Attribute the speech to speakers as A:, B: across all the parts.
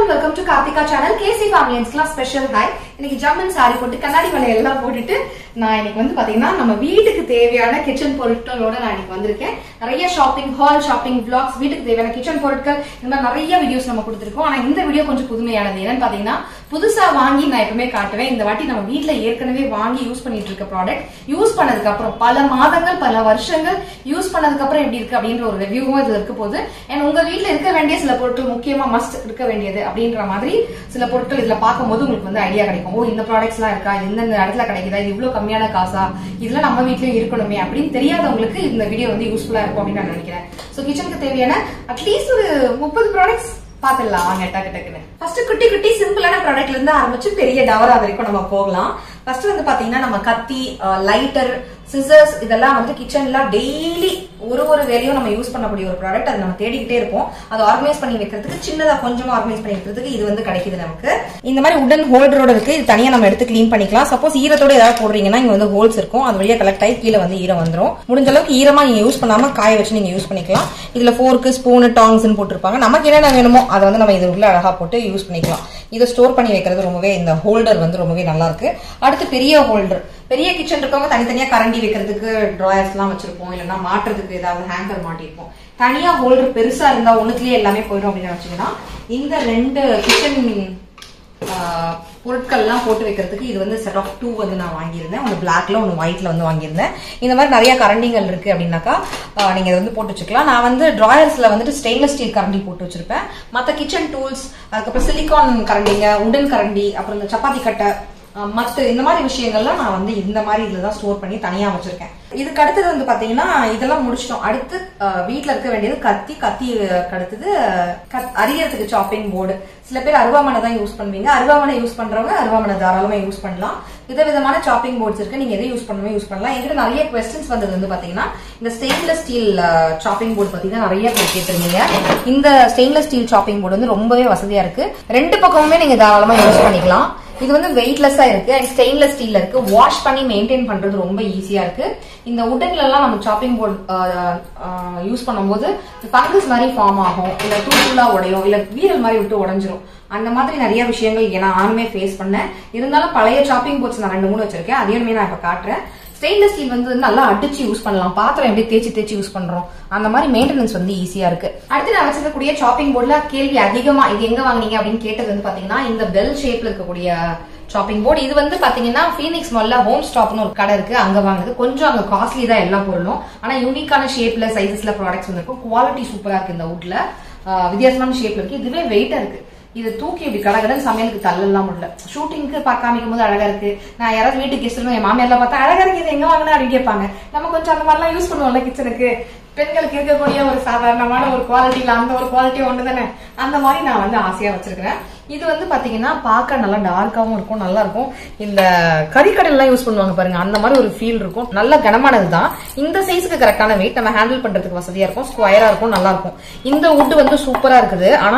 A: welcome to Karthika channel கேசி ஃபேமிலியன்ஸ்க்குலாம் special hi இன்னைக்கு ஜம்மன் சாரி போட்டு கண்ணாடி வலை எல்லாம் போட்டுட்டு நான் இன்னைக்கு வந்து பாத்தீங்கன்னா நம்ம வீட்டுக்கு தேவையான கிச்சன் பொருட்களோட நான் இன்னைக்கு வந்திருக்கேன் நிறைய ஷாப்பிங் ஹால் ஷாப்பிங் vlogs வீட்டுக்கு தேவையான கிச்சன் பொருட்கள் இந்த மாதிரி நிறைய வீடியோஸ் நம்ம கொடுத்துருக்கோம் ஆனா இந்த வீடியோ கொஞ்சம் புதுமையானது என்னன்னு பாத்தீங்கன்னா புதுசா வாங்கி நான் எப்பவுமே காட்டுவேன் இந்த வாட்டி நம்ம வீட்ல ஏற்கனவே வாங்கி யூஸ் பண்ணிட்டு இருக்க ப்ராடக்ட் யூஸ் பண்ணதுக்கு அப்புறம் பல மாதங்கள் பல வருஷங்கள் யூஸ் பண்ணதுக்கு அப்புறம் எப்படி இருக்கு அப்படின்ற ஒரு ரிவ்யூவும் இதுல இருக்க போகுது அண்ட் உங்க வீட்ல இருக்க வேண்டிய சில பொருட்கள் முக்கியமா மஸ்ட் இருக்க வேண்டியது அப்படின்ற மாதிரி சில பொருட்கள் இதுல பார்க்கும்போது உங்களுக்கு வந்து ஐடியா கிடைக்கும் ஓ இந்த ப்ராடக்ட்ஸ் எல்லாம் இருக்கா இது இந்த இடத்துல கிடைக்குதா இது இவ்வளவு கம்மியான காசா இதெல்லாம் நம்ம வீட்லயும் இருக்கணுமே அப்படின்னு தெரியாதவங்களுக்கு இந்த வீடியோ வந்து யூஸ்ஃபுல்லா இருக்கும் அப்படின்னு நான் நினைக்கிறேன் சோ கிச்சனுக்கு தேவையான அட்லீஸ்ட் ஒரு முப்பது ப்ராடக்ட்ஸ் பாத்துடலாம் வாங்க டக்கு டக்குன்னு ஃபர்ஸ்ட் குட்டி குட்டி சிம்பிளான ப்ராடக்ட்ல இருந்து ஆரம்பிச்சு பெரிய டவரா வரைக்கும் நம்ம போகலாம் ஃபர்ஸ்ட் வந்து பாத்தீங்கன்னா நம்ம கத்தி லைட்டர் சிசர்ஸ் இதெல்லாம் வந்து கிச்சன்ல டெய்லி ஒரு ஒரு வேலையும் நம்ம யூஸ் பண்ணக்கூடிய ஒரு ப்ராடக்ட் அது நம்ம தேடிக்கிட்டே இருப்போம் அதை ஆர்கனைஸ் பண்ணி வைக்கிறதுக்கு சின்னதா கொஞ்சமா ஆர்கனைஸ் பண்ணி வைக்கிறதுக்கு இது வந்து கிடைக்குது நமக்கு இந்த மாதிரி உடன் ஹோல்டரோட இருக்கு இது தனியா நம்ம எடுத்து க்ளீன் பண்ணிக்கலாம் சப்போஸ் ஈரத்தோட ஏதாவது போடுறீங்கன்னா இங்க வந்து ஹோல்ஸ் இருக்கும் அது வழியா கலெக்ட் ஆகி கீழே வந்து ஈரம் வந்துரும் முடிஞ்ச அளவுக்கு ஈரமா நீங்க யூஸ் பண்ணாம காய வச்சு நீங்க யூஸ் பண்ணிக்கலாம் இதுல ஃபோர்க்கு ஸ்பூனு டாங்ஸ் போட்டிருப்பாங்க நமக்கு என்னென்ன வேணுமோ அதை வந்து நம்ம இது உள்ள அழகா போட்டு யூஸ் பண்ணிக்கலாம் இதை ஸ்டோர் பண்ணி வைக்கிறது ரொம்பவே இந்த ஹோல்டர் வந்து ரொம்பவே நல்லா இருக்கு அடுத்து பெரிய ஹோல்டர் பெரிய கிச்சன் இருக்கவங்க தனித்தனியா கரண்டி வைக்கிறதுக்கு ட்ராயர்ஸ் எல்லாம் வச்சிருப்போம் இல்லைன்னா மாட்டுறதுக்கு ஏதாவது ஹேங்கர் மாட்டிருப்போம் தனியா ஹோல்டர் பெருசா இருந்தா ஒண்ணுக்குலயே எல்லாமே போயிடும் அப்படின்னு நினைச்சீங்கன்னா இந்த ரெண்டு கிச்சன் பொருட்கள்லாம் போட்டு வைக்கிறதுக்கு இது வந்து செட் ஆஃப் டூ வந்து நான் வாங்கியிருந்தேன் ஒன்று பிளாக்ல ஒன்று ஒயிட்ல வந்து வாங்கியிருந்தேன் இந்த மாதிரி நிறைய கரண்டிகள் இருக்கு அப்படின்னாக்கா ஆஹ் நீங்க இதை வந்து போட்டு வச்சுக்கலாம் நான் வந்து டிராயர்ஸ்ல வந்துட்டு ஸ்டெயின்லெஸ் ஸ்டீல் கரண்டி போட்டு வச்சிருப்பேன் மற்ற கிச்சன் டூல்ஸ் அதுக்கப்புறம் சிலிகான் கரண்டிங்க உடன் கரண்டி அப்புறம் இந்த சப்பாத்தி கட்டை அஹ் மத்த இந்த மாதிரி விஷயங்கள்லாம் நான் வந்து இந்த மாதிரி இதுல தான் ஸ்டோர் பண்ணி தனியா வச்சிருக்கேன் இதுக்கு அடுத்தது வந்து பாத்தீங்கன்னா இதெல்லாம் முடிச்சிட்டோம் அடுத்து அஹ், வீட்ல இருக்க வேண்டியது கத்தி கத்தி அஹ், அடுத்தது அஹ், கத்- அரியறதுக்கு சாப்பிங் போர்டு சில பேர் அருவாமனை தான் யூஸ் பண்ணுவீங்க அருவாமனை யூஸ் பண்றவங்க அருவாமனை தாராளமா யூஸ் பண்ணலாம் விதவிதமான சாப்பிங் போர்ட்ஸ் இருக்கு நீங்க எதை யூஸ் பண்ணவே யூஸ் பண்ணலாம் என்கிட்ட நிறைய கொஸ்டின்ஸ் வந்தது வந்து பாத்தீங்கன்னா இந்த ஸ்டெயின்லெஸ் ஸ்டீல் சாப்பிங் போர்டு பாத்தீங்கன்னா நிறைய பேர் கேட்டிருந்தீங்க இந்த ஸ்டெயின்லெஸ் ஸ்டீல் சாப்பிங் போர்டு வந்து ரொம்பவே வசதியா இருக்கு ரெண்டு பக்கமுமே நீங்க தாராளமா யூஸ் பண்ணிக்கலாம் இது வந்து வெயிட்லெஸ்ஸா இருக்கு அண்ட் ஸ்டெயின்லெஸ் ஸ்டீல்ல இருக்கு வாஷ் பண்ணி மெயின்டைன் பண்றது ரொம்ப ஈஸியா இருக்கு இந்த உடன்ல எல்லாம் நம்ம சாப்பிங் போர்டு யூஸ் பண்ணும்போது ஃபங்கஸ் மாதிரி ஃபார்ம் ஆகும் இல்ல தூளா உடையும் இல்ல வீரல் மாதிரி விட்டு உடைஞ்சிரும் அந்த மாதிரி நிறைய விஷயங்கள் ஏன்னா நானுமே ஃபேஸ் பண்ணேன் இருந்தாலும் பழைய சாப்பிங் போர்ட்ஸ் நான் ரெண்டு மூணு வச்சிருக்கேன் அதையுமே நான் இப்ப காட்டுறேன் ஸ்டெயின்லெஸ் ஸ்டீல் வந்து நல்லா அடிச்சு யூஸ் பண்ணலாம் பாத்திரம் எப்படி தேய்ச்சி தேய்ச்சி யூஸ் பண்றோம் அந்த மாதிரி மெயின்டெனன்ஸ் வந்து ஈஸியா இருக்கு அடுத்து நான் வச்சிருக்கக்கூடிய சாப்பிங் போர்டுல கேள்வி அதிகமா இது எங்க வாங்குனீங்க அப்படின்னு கேட்டது வந்து பாத்தீங்கன்னா இந்த பெல் ஷேப்ல இருக்கக்கூடிய ஷாப்பிங் போர்டு இது வந்து பாத்தீங்கன்னா ஃபீனிக்ஸ் மால்ல ஹோம் ஸ்டாப்னு ஒரு கடை இருக்கு அங்க வாங்குது கொஞ்சம் அங்க காஸ்ட்லி தான் எல்லா பொருளும் ஆனா யூனிக்கான ஷேப்ல சைசஸ்ல ப்ராடக்ட்ஸ் வந்திருக்கும் குவாலிட்டி சூப்பரா இருக்கு இந்த வுட்ல வித்தியாசமான ஷேப்ல இருக்கு இதுவே வெயிட்டா இருக்கு இது தூக்கி இப்படி கடகடன் சமையலுக்கு தள்ளலாம் முடியல ஷூட்டிங்க்கு காமிக்கும் போது அழகா இருக்கு நான் யாராவது வீட்டுக்கு கெஸ்ட் என் மாமியார்லாம் பார்த்தா அழகா இருக்கு இது எங்க வாங்கினா அப்படின்னு கேட்பாங்க நம்ம கொஞ்சம் அந்த மாதிரிலாம் யூஸ் பண்ணுவோம்ல கிச்சனுக்கு பெண்களுக்கு இருக்கக்கூடிய ஒரு சாதாரணமான ஒரு குவாலிட்டியில அந்த ஒரு குவாலிட்டி ஒன்று தானே அந்த மாதிரி நான் வந்து ஆசையா வச்சிருக்கிறேன் இது வந்து பாத்தீங்கன்னா பார்க்க நல்லா டார்க்காவும் இருக்கும் நல்லா இருக்கும் இந்த கறிக்கடையெல்லாம் யூஸ் பண்ணுவாங்க பாருங்க அந்த மாதிரி ஒரு ஃபீல் இருக்கும் நல்ல கனமானது தான் இந்த சைஸ்க்கு கரெக்டான வெயிட் நம்ம ஹேண்டில் பண்றதுக்கு வசதியா இருக்கும் ஸ்கொயரா இருக்கும் நல்லா இருக்கும் இந்த வுட் வந்து சூப்பரா இருக்குது ஆனா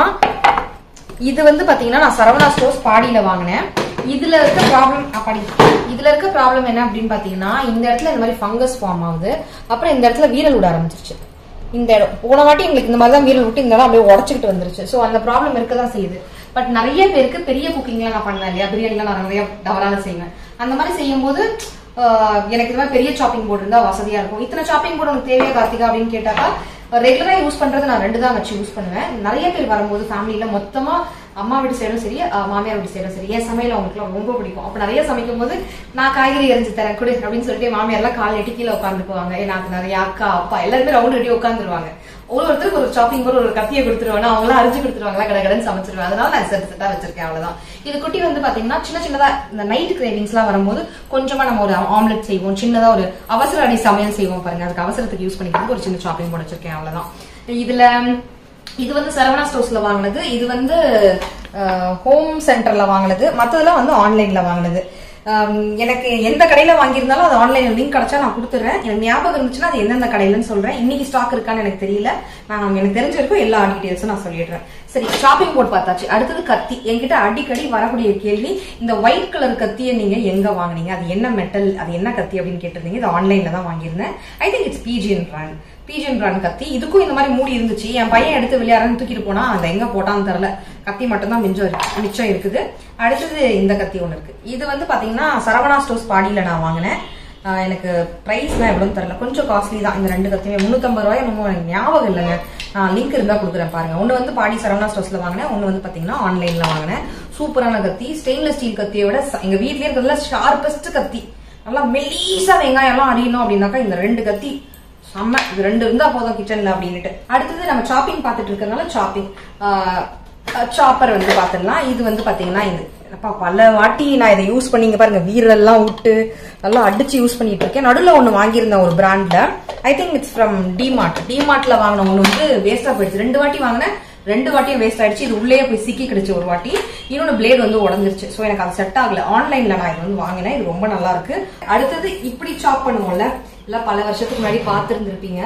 A: இது வந்து பாத்தீங்கன்னா நான் சரவணா ஸ்டோர்ஸ் பாடியில வாங்கினேன் இதுல இருக்க ப்ராப்ளம் அப்படி இதுல இருக்க ப்ராப்ளம் என்ன அப்படின்னு பாத்தீங்கன்னா இந்த இடத்துல இந்த மாதிரி ஃபங்கஸ் ஃபார்ம் ஆகுது அப்புறம் இந்த இடத்துல வீரல் விட ஆரம்பிச்சிருச்சு இந்த இடம் போன வாட்டி எங்களுக்கு இந்த மாதிரி தான் வீரல் விட்டு இந்த இடம் அப்படியே உடச்சிக்கிட்டு வந்துருச்சு ஸோ அந்த ப்ராப்ளம் இருக்க தான் செய்யுது பட் நிறைய பேருக்கு பெரிய குக்கிங்லாம் நான் பண்ணேன் இல்லையா பிரியாணிலாம் நான் நிறைய டவரால செய்வேன் அந்த மாதிரி செய்யும்போது ஆஹ், எனக்கு இந்த மாதிரி பெரிய சாப்பிங் போர்டு இருந்தா வசதியா இருக்கும் இத்தனை சாப்பிங் போர்டு உனக்கு தேவையா கார்த்திகா அப்படின்னு கேட்டாக்கா ரெகுலரா யூஸ் பண்றது நான் ரெண்டு தான் வச்சு யூஸ் பண்ணுவேன் நிறைய பேர் வரும்போது ஃபேமிலியில மொத்தமா அம்மா வீட்டு சைடும் சரி அஹ், மாமியார் வீட்டு சைடும் சரி என் சமையல் அவங்களுக்குலாம் ரொம்ப பிடிக்கும் அப்ப நிறைய சமைக்கும் போது நான் காய்கறி எரிஞ்சு தரேன் கொடு அப்படின்னு சொல்லிட்டு மாமியார்லாம் கால் எட்டி கீழே உட்காந்துக்குவாங்க எனக்கு நிறைய அக்கா அப்பா எல்லாருமே ரவுண்ட் ரெடி உட்காந்துருவாங்க ஒரு ஒருத்தருக்கு ஒரு ஷாப்பிங் போர்டு ஒரு கத்தியை கொடுத்துருவாங்க அவங்களாம் அரிஞ்சு கொடுத்துருவாங்களா கடை கடன் சமைச்சிருவேன் அதனால நான் செட் செட்டா வச்சிருக்கேன் அவ்வளவுதான் இது குட்டி வந்து பாத்தீங்கன்னா சின்ன சின்னதா இந்த நைட் கிரேவிங்ஸ் எல்லாம் வரும்போது கொஞ்சமா நம்ம ஒரு ஆம்லெட் செய்வோம் சின்னதா ஒரு அவசர அடி சமையல் செய்வோம் பாருங்க அதுக்கு அவசரத்துக்கு யூஸ் பண்ணிக்கிறதுக்கு ஒரு சின்ன ஷாப்பிங் போர்டு வச்சிருக்கேன் அவ்வளவுதான் இதுல இது வந்து சரவணா ஸ்டோர்ஸ்ல வாங்கினது இது வந்து ஹோம் சென்டர்ல வாங்கினது மத்ததெல்லாம் வந்து ஆன்லைன்ல வாங்கினது ஆம், எனக்கு எந்த கடையில வாங்கியிருந்தாலும் அது ஆன்லைன்ல லிங்க் கிடைச்சா நான் கொடுத்துறேன் எனக்கு ஞாபகம் இருந்துச்சுன்னா அது எந்தெந்த கடையிலன்னு சொல்றேன் இன்னைக்கு ஸ்டாக் இருக்கான்னு எனக்கு தெரியல நான் எனக்கு தெரிஞ்ச வரைக்கும் எல்லா டீடைல்ஸும் நான் சொல்லிடுறேன் சரி ஷாப்பிங் போர்ட் பார்த்தாச்சு அடுத்தது கத்தி என்கிட்ட அடிக்கடி வரக்கூடிய கேள்வி இந்த ஒயிட் கலர் கத்தியை நீங்க எங்க வாங்குனீங்க அது என்ன மெட்டல் அது என்ன கத்தி அப்படின்னு கேட்டிருந்தீங்க இது ஆன்லைன்ல தான் வாங்கியிருந்தேன் I think it's Pigeon brand Pigeon brand கத்தி இதுக்கும் இந்த மாதிரி மூடி இருந்துச்சு என் பையன் எடுத்து விளையாடுறன்னு தூக்கிட்டு போனா அந்த எங்க போட்டான்னு தெரியல கத்தி மட்டும் தான் மிஞ்சம் இருக்கு மிச்சம் இருக்குது அடுத்தது இந்த கத்தி ஒன்று இருக்கு இது வந்து பாத்தீங்கன்னா சரவணா ஸ்டோர்ஸ் பாடியில நான் வாங்கினேன் ஆஹ் எனக்கு ப்ரைஸ்லாம் எவ்வளோன்னு தெரியல கொஞ்சம் காஸ்ட்லி தான் இந்த ரெண்டு கத்தியுமே முந்நூற்றம்பது ரூபாய் என்னமோ எனக்கு ஞாபகம் இல்லைங்க நான் லிங்க் இருந்தால் கொடுக்குறேன் பாருங்க ஒன்று வந்து பாடி சரவணா ஸ்டோர்ஸில் வாங்கினேன் ஒன்று வந்து பார்த்தீங்கன்னா ஆன்லைனில் வாங்கினேன் சூப்பரான கத்தி ஸ்டெயின்லெஸ் ஸ்டீல் கத்தியை விட ச- எங்க வீட்லயே இருக்கிறதுல ஷார்பஸ்ட் கத்தி நல்லா மெல்லீசா வெங்காயம் எல்லாம் அறியணும் அப்படின்னாக்கா இந்த ரெண்டு கத்தி செம்ம இது ரெண்டு இருந்தா போதும் கிச்சன்ல அப்படின்னுட்டு அடுத்தது நம்ம சாப்பிங் பார்த்துட்டு இருக்கறனால சாப்பிங் சாப்பர் வந்து பார்த்துடலாம் இது வந்து பாத்தீங்கன்னா இது அப்பா பல வாட்டி நான் இதை யூஸ் பண்ணிங்க பாருங்க வீரெல்லாம் விட்டு நல்லா அடிச்சு யூஸ் பண்ணிட்டு இருக்கேன் நடுவில் ஒன்று வாங்கியிருந்தேன் ஒரு பிராண்ட்ல I think it's from DMart டிமார்ட்ல வாங்கின ஒன்று வந்து வேஸ்டா போயிடுச்சு ரெண்டு வாட்டி வாங்கினேன் ரெண்டு வாட்டியும் வேஸ்ட் ஆயிடுச்சு இது உள்ளே போய் சிக்கி கிடுச்சு ஒரு வாட்டி இன்னொன்று பிளேட் வந்து உடஞ்சிருச்சு ஸோ எனக்கு அது செட் ஆகல ஆன்லைன்ல நான் இது வந்து வாங்கினேன் இது ரொம்ப நல்லா இருக்கு அடுத்தது இப்படி சாப் பண்ணுவோம்ல இல்ல பல வருஷத்துக்கு முன்னாடி பார்த்துருந்துருப்பீங்க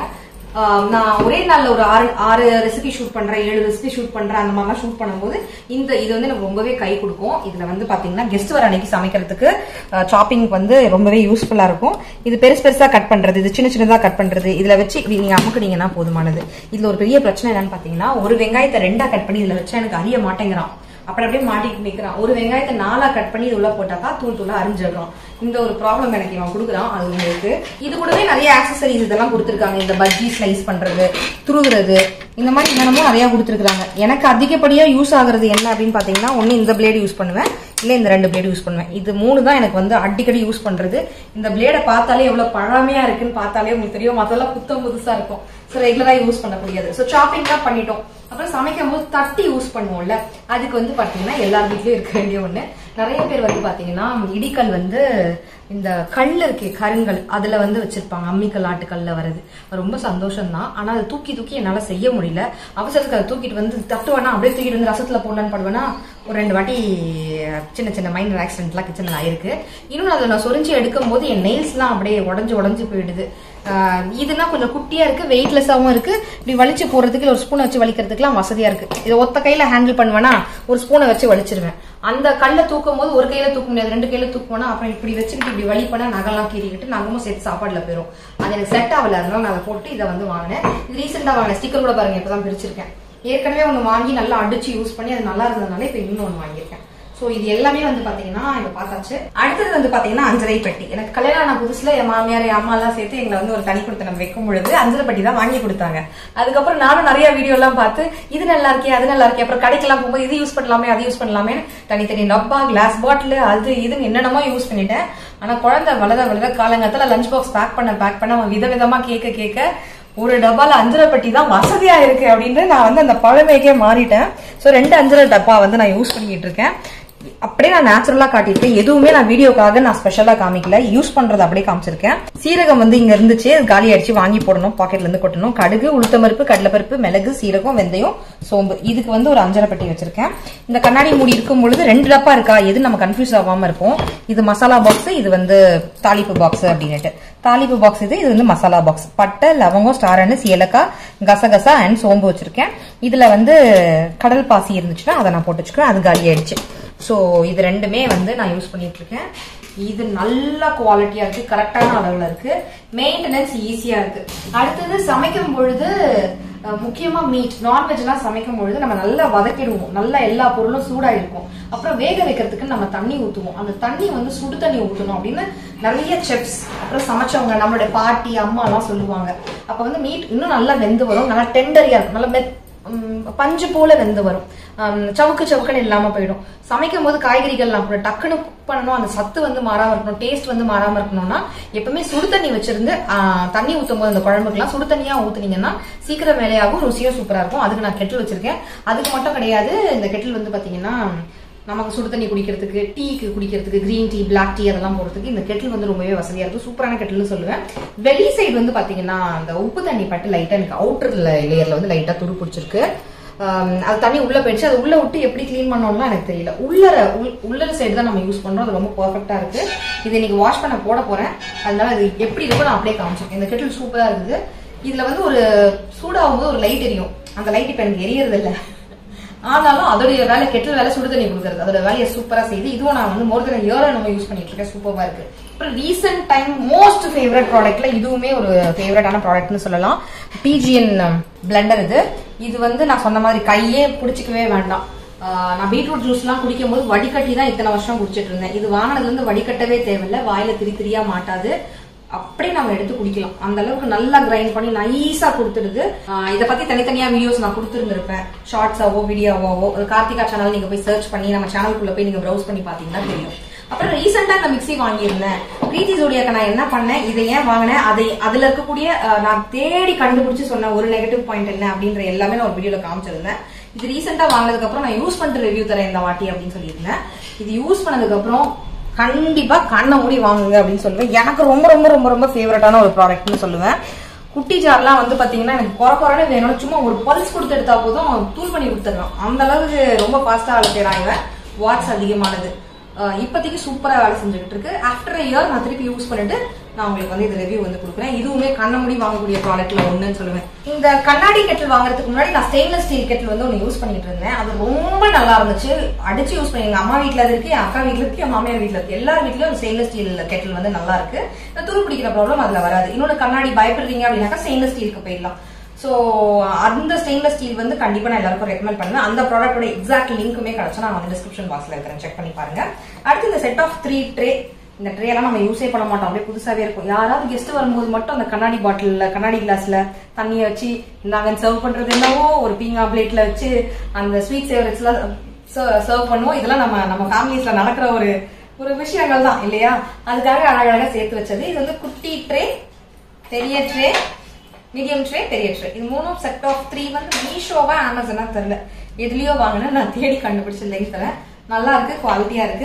A: நான் ஒரே நாள்ல ஒரு ஆறு ஆறு ரெசிபி ஷூட் பண்றேன் ஏழு ரெசிபி ஷூட் பண்றேன் அந்த மாதிரிலாம் ஷூட் பண்ணும்போது இந்த இது வந்து எனக்கு ரொம்பவே கை கொடுக்கும் இதுல வந்து பாத்தீங்கன்னா கெஸ்ட் வர அன்னைக்கு சமைக்கிறதுக்கு சாப்பிங் வந்து ரொம்பவே யூஸ்ஃபுல்லா இருக்கும் இது பெருசு பெருசா கட் பண்றது இது சின்ன சின்னதா கட் பண்றது இதுல வச்சு இப்படி நீங்க அமுக்குனீங்கன்னா போதுமானது இதுல ஒரு பெரிய பிரச்சனை என்னன்னு பாத்தீங்கன்னா ஒரு வெங்காயத்தை ரெண்டா கட் பண்ணி இதுல வச்சா எனக்கு அறிய மாட்டேங்கிறான் அப்படி அப்படியே மாட்டிட்டு நிக்கிறான் ஒரு வெங்காயத்தை நாலா கட் பண்ணி இது உள்ள போட்டாக்கா தூள் தூளா அரிஞ்சிடுறான் இந்த ஒரு ப்ராப்ளம் எனக்கு இவன் கொடுக்குறான் அது உங்களுக்கு இது கூடவே நிறைய ஆக்சசரிஸ் இதெல்லாம் கொடுத்துருக்காங்க இந்த பஜ்ஜி ஸ்லைஸ் பண்றது துருகுறது இந்த மாதிரி என்னென்னமோ நிறைய கொடுத்துருக்காங்க எனக்கு அதிகப்படியா யூஸ் ஆகுறது என்ன அப்படின்னு பாத்தீங்கன்னா ஒண்ணு இந்த பிளேடு யூஸ் பண்ணுவேன் இல்ல இந்த ரெண்டு பிளேடு யூஸ் பண்ணுவேன் இது மூணு தான் எனக்கு வந்து அடிக்கடி யூஸ் பண்றது இந்த பிளேடை பார்த்தாலே எவ்வளவு பழமையா இருக்குன்னு பார்த்தாலே உங்களுக்கு தெரியும் மத்தெல்லாம் புத்தம் புதுசா இருக்கும் ஸோ ரெகுலரா யூஸ் பண்ணக்கூடியது ஸோ சாப்பிங் தான் பண்ணிட்டோம் அப்புறம் சமைக்கும் போது தட்டி யூஸ் பண்ணுவோம்ல அதுக்கு வந்து பாத்தீங்கன்னா எல்லார் வீட்லயும் இருக்க வேண்டிய ஒண்ணு நிறைய பேர் வந்து பாத்தீங்கன்னா இடிக்கல் வந்து இந்த கல் இருக்கே கருங்கல் அதுல வந்து வச்சிருப்பாங்க அம்மிக்கல் ஆட்டுக்கல்ல வருது அது ரொம்ப சந்தோஷம் தான் ஆனா அது தூக்கி தூக்கி என்னால செய்ய முடியல அவசரத்துக்கு அதை தூக்கிட்டு வந்து தட்டுவேனா அப்படியே தூக்கிட்டு வந்து ரசத்துல போடலான்னு படுவேனா ஒரு ரெண்டு வாட்டி சின்ன சின்ன மைனர் ஆக்சிடென்ட்லாம் கிச்சன்ல ஆயிருக்கு இன்னொன்று அதை நான் சொரிஞ்சு எடுக்கும் போது என் நெயில்ஸ்லாம் அப்படியே உடஞ்சு உடஞ்சு போயிடுது ஆஹ் இதுனா கொஞ்சம் குட்டியா இருக்கு வெயிட்லெஸ்ஸாவும் இருக்கு இப்படி வலிச்சு போடுறதுக்கு இல்ல ஒரு ஸ்பூனை வச்சு வலிக்கிறதுக்குலாம் வசதியா இருக்கு இதை ஒத்த கையில ஹேண்டில் பண்ணுவேனா ஒரு ஸ்பூனை வச்சு வலிச்சிருவேன் அந்த கல்லை தூக்கும் போது ஒரு கையில தூக்க முடியாது ரெண்டு கையில தூக்குவேனா அப்புறம் இப்படி வச்சுக்கிட்டு இப்படி வலி பண்ணா நகெல்லாம் கீறிக்கிட்டு நகமும் சேர்த்து சாப்பாடுல போயிடும் அது எனக்கு செட் ஆகல அதனால நான் அதை போட்டு இதை வந்து வாங்கினேன் இது ரீசெண்டா வாங்கினேன் ஸ்டிக்கர் கூட பாருங்க இப்பதான் பிரிச்சிருக்கேன் ஏற்கனவே ஒன்று வாங்கி நல்லா அடிச்சு யூஸ் பண்ணி அது நல்லா இருந்ததுனால இப்போ இன்னும் ஒன்று வாங்கியிருக்கேன் ஸோ இது எல்லாமே வந்து பாத்தீங்கன்னா இங்க பார்த்தாச்சு அடுத்தது வந்து பாத்தீங்கன்னா அஞ்சரை பெட்டி எனக்கு கல்யாணம் ஆன புதுசுல என் மாமியார் என் அம்மா எல்லாம் சேர்த்து எங்களை வந்து ஒரு தனி கொடுத்தனம் வைக்கும் பொழுது அஞ்சரை பெட்டி தான் வாங்கி கொடுத்தாங்க அதுக்கப்புறம் நானும் நிறைய வீடியோ எல்லாம் பார்த்து இது நல்லா இருக்கே அது நல்லா இருக்கே அப்புறம் கடைக்கெல்லாம் போகும்போது இது யூஸ் பண்ணலாமே அது யூஸ் பண்ணலாமே தனித்தனி டப்பா கிளாஸ் பாட்டில் அது இதுன்னு என்னென்னமோ யூஸ் பண்ணிட்டேன் ஆனா குழந்தை வளர வளர காலங்கத்துல லஞ்ச் பாக்ஸ் பேக் பண்ண பேக் பண்ண அவன் விதவிதமா கேட்க கேட்க ஒரு டப்பால அஞ்சரை பெட்டி தான் வசதியா இருக்கு அப்படின்னு நான் வந்து அந்த பழமைக்கே மாறிட்டேன் சோ ரெண்டு அஞ்சரை டப்பா வந்து நான் யூஸ் பண்ணிட்டு இருக்கேன் அப்படியே நான் நேச்சுரலா காட்டியிருக்கேன் எதுவுமே நான் வீடியோக்காக நான் ஸ்பெஷலா காமிக்கல யூஸ் பண்றது அப்படியே காமிச்சிருக்கேன் சீரகம் வந்து இங்க இருந்துச்சு அது காலி அடிச்சு வாங்கி போடணும் பாக்கெட்ல இருந்து கொட்டணும் கடுகு உளுத்தம்பருப்பு கடலைப்பருப்பு மிளகு சீரகம் வெந்தயம் சோம்பு இதுக்கு வந்து ஒரு அஞ்சரை பெட்டி வச்சிருக்கேன் இந்த கண்ணாடி மூடி இருக்கும் பொழுது ரெண்டு டப்பா இருக்கா எது நம்ம கன்ஃபியூஸ் ஆகாம இருப்போம் இது மசாலா பாக்ஸ் இது வந்து தாளிப்பு பாக்ஸ் அப்படின்னுட்டு தாளிப்பு பாக்ஸ் இது இது வந்து மசாலா பாக்ஸ் பட்டை லவங்கம் ஸ்டார் அனஸ் ஏலக்காய் கசகசா அண்ட் சோம்பு வச்சிருக்கேன் இதுல வந்து கடல் பாசி இருந்துச்சுன்னா அதை நான் போட்டு வச்சுக்கிறேன் அது காலி ஆயிடுச்சு ஸோ இது ரெண்டுமே வந்து நான் யூஸ் பண்ணிட்டு இருக்கேன் இது நல்ல குவாலிட்டியா இருக்கு கரெக்டான அளவுல இருக்கு மெயின்டெனன்ஸ் ஈஸியா இருக்கு அடுத்தது சமைக்கும் பொழுது அஹ், முக்கியமா மீட் நான்வெஜ் எல்லாம் சமைக்கும் பொழுது நம்ம நல்லா வதக்கிடுவோம் நல்லா எல்லா பொருளும் சூடா இருக்கும் அப்புறம் வேக வைக்கிறதுக்கு நம்ம தண்ணி ஊத்துவோம் அந்த தண்ணி வந்து சுடு தண்ணி ஊத்தணும் அப்படின்னு நிறைய செப்ஸ் அப்புறம் சமைச்சவங்க நம்மளுடைய பாட்டி அம்மா எல்லாம் சொல்லுவாங்க அப்ப வந்து மீட் இன்னும் நல்லா வெந்து வரும் நல்லா டெண்டரியா இருக்கும் நல்லா மெத் உம், பஞ்சு போல வெந்து வரும் உம், சவுக்கு சவுக்குன்னு இல்லாம போயிடும் சமைக்கும் போது காய்கறிகள்லாம் கூட டக்குன்னு குக் பண்ணணும் அந்த சத்து வந்து மாறாம இருக்கணும் டேஸ்ட் வந்து மாறாம இருக்கணும்னா எப்பவுமே சுடு தண்ணி வச்சிருந்து ஆஹ், தண்ணி ஊத்தும் போது அந்த குழம்புக்குலாம் சுடு தண்ணியா ஊத்துனீங்கன்னா சீக்கிரம் வேலையாகும் ருசியும் சூப்பரா இருக்கும் அதுக்கு நான் கெட்டில் வச்சிருக்கேன் அதுக்கு மட்டும் கிடையாது இந்த கெட்டில் வந்து பாத்தீங்கன்னா நமக்கு சுடு தண்ணி குடிக்கிறதுக்கு டீக்கு குடிக்கிறதுக்கு கிரீன் டீ பிளாக் டீ அதெல்லாம் போடுறதுக்கு இந்த கெட்டில் வந்து ரொம்பவே வசதியா இருக்கும் சூப்பரான கெட்டில்னு சொல்லுவேன் வெளி சைடு வந்து பாத்தீங்கன்னா அந்த உப்பு தண்ணி பட்டு லைட்டா எனக்கு அவுட்டர் லேயர்ல வந்து லைட்டா துரு பிடிச்சிருக்கு ஆம், அது தண்ணி உள்ள போயிடுச்சு அது உள்ள விட்டு எப்படி க்ளீன் பண்ணோம்னா எனக்கு தெரியல உள்ளர உள்- உள்ளர சைடு தான் நம்ம யூஸ் பண்றோம் அது ரொம்ப பர்ஃபெக்டா இருக்கு இது இன்னைக்கு வாஷ் பண்ண போட போறேன் அதனால இது எப்படி இருக்கோ நான் அப்படியே காமிச்சிருக்கேன் இந்த கெட்டில் சூப்பரா இருக்குது இதுல வந்து ஒரு சூடாகும் போது ஒரு லைட் எரியும் அந்த லைட் இப்ப எனக்கு எரியறது இல்ல ஆனாலும் அதோடைய வேலை கெட்டில் வேலை சுடு தண்ணி கொடுக்கறது அதோட வேலையை சூப்பரா செய்து இதுவும் நான் வந்து மோர் தென் இயரா நம்ம யூஸ் பண்ணிட்டு இருக்கேன் சூப்பரா இருக்கு அப்புறம் ரீசெண்ட் டைம் மோஸ்ட் ஃபேவரட் ப்ராடக்ட்ல இதுவுமே ஒரு ஃபேவரட்டான ப்ராடக்ட்னு சொல்லலாம் பிஜிஎன் பிளெண்டர் இது இது வந்து நான் சொன்ன மாதிரி கையே பிடிச்சிக்கவே வேண்டாம் ஆஹ் நான் பீட்ரூட் ஜூஸ்லாம் குடிக்கும் போது வடிகட்டி தான் இத்தனை வருஷம் குடிச்சிட்டு இருந்தேன் இது வாங்கினதுல இருந்து வடிகட்டவே தேவையில்ல வாயில திரி திரியா மாட்டாது அப்படியே நம்ம எடுத்து குடிக்கலாம் அந்த அளவுக்கு நல்லா கிரைண்ட் பண்ணி நைஸா கொடுத்துடுது ஆஹ் இதை பத்தி தனித்தனியா வீடியோஸ் நான் கொடுத்துருந்துருப்பேன் ஷார்ட்ஸாவோ வீடியோவாவோ கார்த்திகா சேனல் நீங்க போய் சர்ச் பண்ணி நம்ம சேனலுக்குள்ள போய் நீங்க ப்ரௌஸ் பண்ணி பாத்தீங்கன்னா தெரியும் அப்புறம் ரீசெண்டா இந்த மிக்ஸி வாங்கியிருந்தேன் பிரீத்தி ஜோடியாக்க நான் என்ன பண்ணேன் இதை ஏன் வாங்கினேன் அதை அதுல இருக்கக்கூடிய ஆஹ் நான் தேடி கண்டுபிடிச்சு சொன்ன ஒரு நெகட்டிவ் பாயிண்ட் என்ன அப்படின்ற எல்லாமே நான் ஒரு வீடியோல காமிச்சிருந்தேன் இது ரீசெண்டா வாங்கினதுக்கு அப்புறம் நான் யூஸ் பண்ணிட்டு ரிவ்யூ தரேன் இந்த வாட்டி அப்படின்னு சொல்லியிருந்தேன் இது யூஸ் பண்ணதுக்கு அப்புறம் கண்டிப்பா கண்ணை மூடி வாங்குங்க அப்படின்னு சொல்லுவேன் எனக்கு ரொம்ப ரொம்ப ரொம்ப ரொம்ப ஃபேவரட்டான ஒரு ப்ராடக்ட்னு சொல்லுவேன் குட்டி ஜார்லாம் வந்து பாத்தீங்கன்னா எனக்கு குறை குறைன்னு வேணும் சும்மா ஒரு பல்ஸ் கொடுத்து எடுத்தா போதும் தூள் பண்ணி கொடுத்துடலாம் அந்த அளவுக்கு ரொம்ப ஃபாஸ்டா வேலை செய்யறாங்க வாட்ஸ் அதிகமானது அஹ் இப்போதைக்கு சூப்பரா வேலை செஞ்சுக்கிட்டு இருக்கு ஆஃப்டர் இயர் நான் திருப்பி யூஸ் பண்ணிட்டு நான் உங்களுக்கு வந்து இந்த ரிவ்யூ வந்து கொடுக்குறேன் இதுவுமே கண்ண மூடி வாங்கக்கூடிய ப்ராடக்ட்ல ஒண்ணுன்னு சொல்லுவேன் இந்த கண்ணாடி கெட்டில் வாங்குறதுக்கு முன்னாடி நான் ஸ்டெயின்லெஸ் ஸ்டீல் கெட்டில் வந்து ஒன்று யூஸ் பண்ணிட்டு இருந்தேன் அது ரொம்ப நல்லா இருந்துச்சு அடிச்சு யூஸ் பண்ணி எங்க அம்மா வீட்ல அது இருக்கு என் அக்கா வீட்ல இருக்கு என் மாமியார் வீட்ல இருக்கு எல்லார் வீட்லயும் ஸ்டெயின்லெஸ் ஸ்டீல் கெட்டில் வந்து நல்லா இருக்கு இந்த துரு பிடிக்கிற ப்ராப்ளம் அதுல வராது இன்னொரு கண்ணாடி பயப்படுறீங்க அப்படின்னாக்கா ஸ்டெயின்லெஸ் ஸ்டீலுக்கு போயிடலாம் ஸோ அந்த ஸ்டெயின்லெஸ் ஸ்டீல் வந்து கண்டிப்பா நான் எல்லாருக்கும் ரெக்கமெண்ட் பண்ணுவேன் அந்த ப்ராடக்டோட எக்ஸாக்ட் லிங்க்குமே கிடைச்சா நான் வந்து டிஸ்கிரிப்ஷன் பாக்ஸ்ல இருக்கிறேன் செக் பண்ணி பாருங்க அடுத்து இந்த செட் ஆஃப் த்ரீ ட்ரே இந்த ட்ரே எல்லாம் நம்ம யூஸே பண்ண மாட்டோம் அப்படியே புதுசாவே இருக்கும் யாராவது கெஸ்ட் வரும்போது மட்டும் அந்த கண்ணாடி பாட்டில்ல கண்ணாடி கிளாஸ்ல தண்ணியை வச்சு இந்தாங்கன்னு சர்வ் பண்றது என்னவோ ஒரு பீங்கா பிளேட்ல வச்சு அந்த ஸ்வீட் சேவரட்ஸ்ல சர்வ் பண்ணுவோம் இதெல்லாம் நம்ம நம்ம ஃபேமிலிஸ்ல நடக்கிற ஒரு ஒரு விஷயங்கள் தான் இல்லையா அதுக்காக அழகழகா சேர்த்து வச்சது இது வந்து குட்டி ட்ரே பெரிய ட்ரே மீடியம் ட்ரே பெரிய ட்ரே இது மூணும் செட் ஆஃப் த்ரீ வந்து மீஷோவா அமேசானா தெரியல எதுலயோ வாங்கினேன் நான் தேடி கண்டுபிடிச்ச லிங்க் தரேன் நல்லா இருக்கு குவாலிட்டியா இருக்கு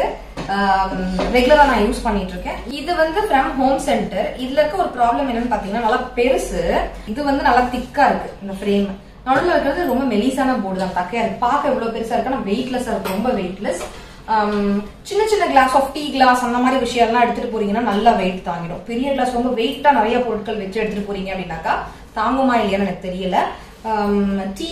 A: ரெகுலரா நான் யூஸ் பண்ணிட்டு இருக்கேன் இது வந்து ஃப்ரம் ஹோம் சென்டர் இதுல இருக்க ஒரு ப்ராப்ளம் என்னன்னு பாத்தீங்கன்னா நல்லா பெருசு இது வந்து நல்லா திக்கா இருக்கு இந்த ஃப்ரேம் நடுவில் இருக்கிறது ரொம்ப மெலிசான போர்டு தான் தக்கையா இருக்கு பார்க்க எவ்வளவு பெருசா இருக்கு ஆனா வெயிட்லெஸ்ஸா இருக்கு ரொம்ப வெயிட்லெஸ் சின்ன சின்ன கிளாஸ் ஆஃப் டீ கிளாஸ் அந்த மாதிரி விஷயம்லாம் எடுத்துட்டு போறீங்கன்னா நல்லா வெயிட் தாங்கிடும் பெரிய கிளாஸ் ரொம்ப வெயிட்டா நிறைய பொருட்கள் வச்சு எடுத்துட்டு போறீங்க அப்படின்னாக்கா தாங்குமா இல்லையான்னு எனக்கு தெரியல டீ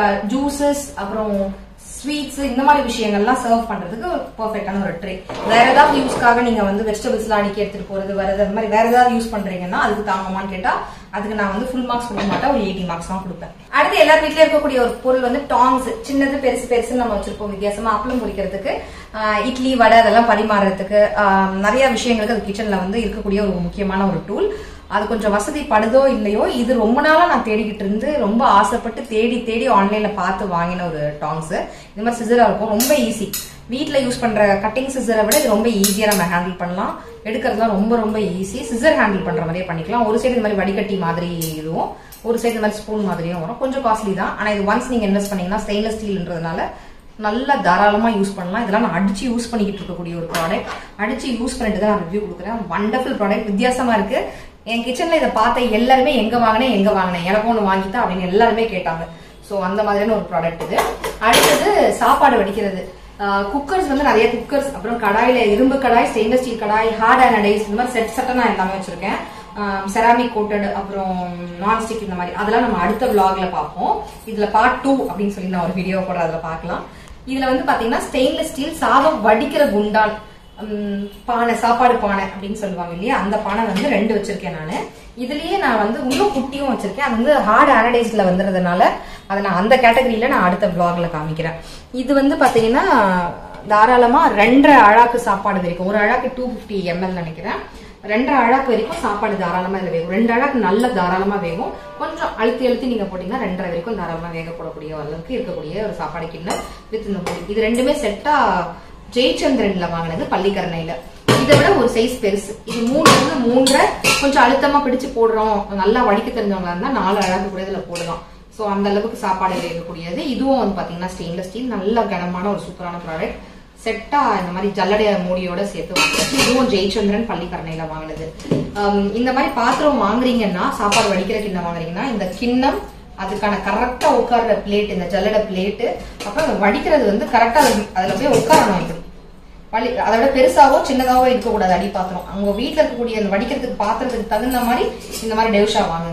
A: ஜூசஸ் அப்புறம் ஸ்வீட்ஸ் இந்த மாதிரி விஷயங்கள்லாம் சர்வ் பண்றதுக்கு ஒரு பெர்ஃபெக்டான ஒரு ட்ரே வேற ஏதாவது யூஸ்க்காக நீங்க வந்து வெஜிடபிள்ஸ்லாம் அடிக்கி எடுத்துட்டு போறது வேற ஏதாவது மாதிரி வேற ஏதாவது யூஸ் பண்றீங்கன்னா அதுக்கு தாங்குமான்னு கேட்டா அதுக்கு நான் வந்து ஃபுல் மார்க்ஸ் கொடுக்க மாட்டேன் ஒரு எயிட்டி மார்க்ஸ் தான் கொடுப்பேன் அடுத்து எல்லார் வீட்லயும் இருக்கக்கூடிய ஒரு பொருள் வந்து டாங்ஸ் சின்னது பெருசு பெருசுன்னு நம்ம வச்சிருப்போம் வித்தியாசமா அப்பளம் பொரிக்கிறதுக்கு ஆஹ் இட்லி வடை அதெல்லாம் பரிமாறுறதுக்கு ஆஹ் நிறைய விஷயங்களுக்கு அது கிச்சன்ல வந்து இருக்கக்கூடிய ஒரு முக்கியமான ஒரு டூல் அது கொஞ்சம் வசதி படுதோ இல்லையோ இது ரொம்ப நாளா நான் தேடிக்கிட்டு இருந்து ரொம்ப ஆசைப்பட்டு தேடி தேடி ஆன்லைன்ல பார்த்து வாங்கின ஒரு டாங்ஸ் இது மாதிரி சிசரா இருக்கும் ரொம்ப ஈஸி வீட்ல யூஸ் பண்ற கட்டிங் சிசரை விட இது ரொம்ப ஈஸியா நம்ம ஹேண்டில் பண்ணலாம் எடுக்கிறதுலாம் ரொம்ப ரொம்ப ஈஸி சிசர் ஹேண்டில் பண்ற மாதிரியே பண்ணிக்கலாம் ஒரு சைடு இந்த மாதிரி வடிகட்டி மாதிரி இதுவும் ஒரு சைடு இந்த மாதிரி ஸ்பூன் மாதிரியும் வரும் கொஞ்சம் காஸ்ட்லி தான் ஆனா இது ஒன்ஸ் நீங்க இன்வெஸ்ட் பண்ணீங்கன்னா ஸ்டெயின்லெஸ் ஸ்டீல்ன்றதுனால நல்லா தாராளமா யூஸ் பண்ணலாம் இதெல்லாம் நான் அடிச்சு யூஸ் பண்ணிக்கிட்டு இருக்கக்கூடிய ஒரு ப்ராடக்ட் அடிச்சு யூஸ் பண்ணிட்டு தான் நான் ரிவ்யூ கொடுக்குறேன் வண்டர்ஃபுல் ப்ராடக்ட் வித்தியாசமா இருக்கு என் கிச்சன்ல இதை பார்த்த எல்லாருமே எங்க வாங்கினேன் எங்க வாங்கினேன் எனக்கு ஒன்று வாங்கித்தான் அப்படின்னு எல்லாருமே கேட்டாங்க ஸோ அந்த மாதிரியான ஒரு ப்ராடக்ட் இது அடுத்தது சாப்பாடு வடிக்கிறது குக்கர்ஸ் வந்து நிறைய குக்கர்ஸ் அப்புறம் கடாயில இரும்பு கடாய் ஸ்டெயின்லெஸ் ஸ்டீல் கடாய் ஹார்ட் அனடைஸ் இந்த மாதிரி செட் செட்டா நான் எல்லாமே வச்சிருக்கேன் செராமிக் கோட்டட் அப்புறம் நான்ஸ்டிக் இந்த மாதிரி அதெல்லாம் நம்ம அடுத்த vlogல பார்ப்போம் இதுல பார்ட் டூ அப்படின்னு சொல்லி நான் ஒரு வீடியோ கூட அதுல பார்க்கலாம் இதுல வந்து பாத்தீங்கன்னா ஸ்டெயின்லெஸ் ஸ்டீல் சாதம் வடிக்கிற குண்டான் உம், பானை சாப்பாடு பானை அப்படின்னு சொல்லுவாங்க இல்லையா அந்த பானை வந்து ரெண்டு வச்சிருக்கேன் நானு இதுலயே நான் வந்து இன்னும் குட்டியும் வச்சிருக்கேன் அது வந்து ஹார்ட் ஆனடைஸ்ல வந்துறதுனால அதை நான் அந்த கேட்டகரியில நான் அடுத்த vlogல காமிக்கிறேன் இது வந்து பாத்தீங்கன்னா தாராளமா ரெண்டரை அழாக்கு சாப்பாடு வரைக்கும் ஒரு அழாக்கு டூ பிப்டி எம்எல் நினைக்கிறேன் ரெண்டரை அழாக்கு வரைக்கும் சாப்பாடு தாராளமா இதுல வேகும் ரெண்டு அழாக்கு நல்ல தாராளமா வேகும் கொஞ்சம் அழுத்தி அழுத்தி நீங்க போட்டீங்கன்னா ரெண்டரை வரைக்கும் தாராளமா வேக போடக்கூடிய அளவுக்கு இருக்கக்கூடிய ஒரு சாப்பாடு கிண்ணம் வித் இந்த பொடி இது ரெண்டுமே செட்டா ஜெயச்சந்திரன்ல வாங்கினது பள்ளிக்கரணையில இதை விட ஒரு சைஸ் பெருசு இது மூணு வந்து மூன்றரை கொஞ்சம் அழுத்தமா பிடிச்சு போடுறோம் நல்லா வடிக்க தெரிஞ்சவங்களா இருந்தா நாலு அழகு கூட இதுல போடலாம் சோ அந்த அளவுக்கு சாப்பாடு வேகக்கூடியது இதுவும் வந்து பாத்தீங்கன்னா ஸ்டெயின்லெஸ் ஸ்டீல் நல்ல கனமான ஒரு சூப்பரான ப்ராடக்ட் செட்டா இந்த மாதிரி ஜல்லடைய மூடியோட சேர்த்து வாங்கினது இதுவும் ஜெயச்சந்திரன் பள்ளிக்கரணையில வாங்கினது ஆம், இந்த மாதிரி பாத்திரம் வாங்குறீங்கன்னா சாப்பாடு வடிக்கிற கிண்ணம் வாங்குறீங்கன்னா இந்த கிண்ணம் அதுக்கான கரெக்டா உட்கார்ற பிளேட் இந்த ஜல்லட பிளேட்டு அப்புறம் அந்த வடிக்கிறது வந்து கரெக்டா அதுல போய் உட்காரணும் இப்படி வலி அதை விட பெருசாவோ சின்னதாவோ இருக்கக்கூடாது அடி பாத்திரம் அவங்க வீட்ல இருக்கக்கூடிய அந்த வடிக்கிறதுக்கு பாத்திரத்துக்கு தகுந்த மாதிரி இந்த மாதிரி டெவுஷா வாங்குங்க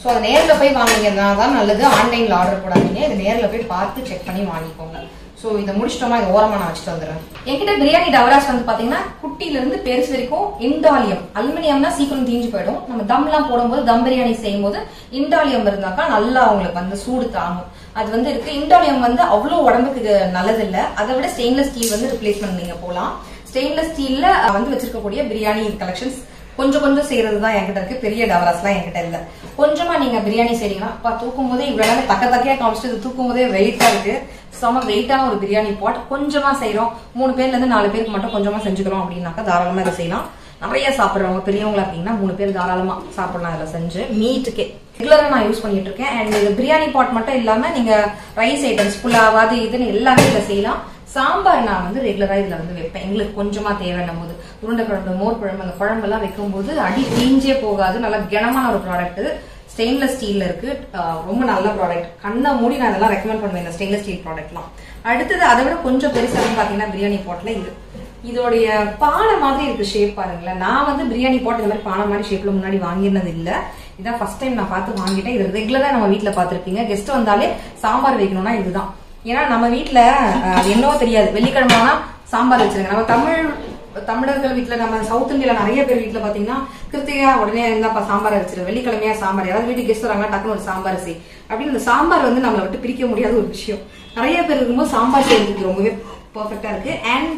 A: ஸோ அதை நேரில் போய் வாங்கிங்கன்னா தான் நல்லது ஆன்லைனில் ஆர்டர் போடாதீங்க இது நேரில் போய் பார்த்து செக் பண்ணி வாங்கிக்கோங்க ஸோ இதை முடிச்சிட்டோமா இது ஓரமா நான் வச்சுட்டு வந்துடுறேன் என்கிட்ட பிரியாணி டவராஸ் வந்து பாத்தீங்கன்னா குட்டில இருந்து பெருசு வரைக்கும் இண்டாலியம் அலுமினியம்னா சீக்கிரம் தீஞ்சு போயிடும் நம்ம தம்லாம் போடும்போது தம் பிரியாணி செய்யும் போது இண்டாலியம் இருந்தாக்கா நல்லா உங்களுக்கு வந்து சூடு தாங்கும் அது வந்து இருக்கு இண்டாலியம் வந்து அவ்வளோ உடம்புக்கு நல்லது இல்ல அதை விட ஸ்டெயின்லெஸ் ஸ்டீல் வந்து ரிப்ளேஸ்மெண்ட் நீங்க போகலாம் ஸ்டெயின்லெஸ் ஸ்டீல்ல வந்து வச்சிருக்கக்கூடிய பிரியாணி கலெக்ஷன்ஸ் கொஞ்சம் கொஞ்சம் செய்யறது தான் என்கிட்ட இருக்கு பெரிய டவராஸ்லாம் என்கிட்ட இல்ல கொஞ்சமா நீங்க பிரியாணி செய்றீங்கன்னா அப்பா தூக்கும் போதே இவ்வளவு நேரம் தக்க தக்கையா காமிச்சிட்டு இது தூக்கும் போதே வெயிட்டா இருக்கு செம வெயிட்டான ஒரு பிரியாணி பாட் கொஞ்சமா செய்றோம் மூணு பேர்ல இருந்து நாலு பேருக்கு மட்டும் கொஞ்சமா செஞ்சுக்கிறோம் அப்படின்னாக்கா தாராளமா இதை செய்யலாம் நிறைய சாப்பிடுறவங்க பெரியவங்களா அப்படின்னா மூணு பேர் தாராளமா சாப்பிடலாம் இதுல செஞ்சு மீட்டுக்கே ரெகுலரா நான் யூஸ் பண்ணிட்டு இருக்கேன் அண்ட் இது பிரியாணி பாட் மட்டும் இல்லாம நீங்க ரைஸ் ஐட்டம்ஸ் புலாவ் அது இதுன்னு எல்லாமே இதுல செய்யலாம் சாம்பார் நான் வந்து ரெகுலரா இதுல வந்து வைப்பேன் எங்களுக்கு கொஞ்சமா தேவைன்னும் போது உருண்டை குழம்பு மோர் குழம்பு அந்த குழம்பெல்லாம் வைக்கும்போது அடி தீஞ்சே போகாது நல்லா கனமான ஒரு ப்ராடக்ட் ஸ்டெயின்லெஸ் ஸ்டீல்ல இருக்கு அஹ் ரொம்ப நல்ல ப்ராடக்ட் கண்ணை மூடி நான் இதெல்லாம் ரெக்கமெண்ட் பண்ணுவேன் இந்த ஸ்டெயின்லெஸ் ஸ்டீல் ப்ராடக்ட்லாம் அடுத்தது அதை விட கொஞ்சம் பெருசா பாத்தீங்கன்னா பிரியாணி பாட்ல இது இதோடைய பானை மாதிரி இருக்கு ஷேப் பாருங்களேன் நான் வந்து பிரியாணி போட்டு இந்த மாதிரி பானை மாதிரி ஷேப்ல முன்னாடி வாங்கினது இல்ல இதான் ஃபர்ஸ்ட் டைம் நான் பார்த்து வாங்கிட்டேன் இது ரெகுலரா நம்ம வீட்ல பாத்திருப்பீங்க கெஸ்ட் வந்தாலே சாம்பார் வைக்கணும்னா இதுதான் ஏன்னா நம்ம வீட்ல அஹ், அது என்னவோ தெரியாது வெள்ளிக்கிழமை ஆனா சாம்பார் வச்சிருங்க நம்ம தமிழ் தமிழர்கள் வீட்ல நம்ம சவுத் இந்தியால நிறைய பேர் வீட்ல பாத்தீங்கன்னா கிருத்திகா உடனே இருந்தாப்பா சாம்பார் வச்சிரு வெள்ளிக்கிழமையா சாம்பார் யாராவது வீட்டுக்கு கெஸ்ட் வராங்க டக்குனு ஒரு சாம்பார் செய் அப்படின்னு இந்த சாம்பார் வந்து நம்மளை விட்டு பிரிக்க முடியாத ஒரு விஷயம் நிறைய பேர் இருக்கும்போது சாம்பார் செய்யறதுக்கு ரொம்பவே பர்ஃபெக்டா இருக்கு அண்ட்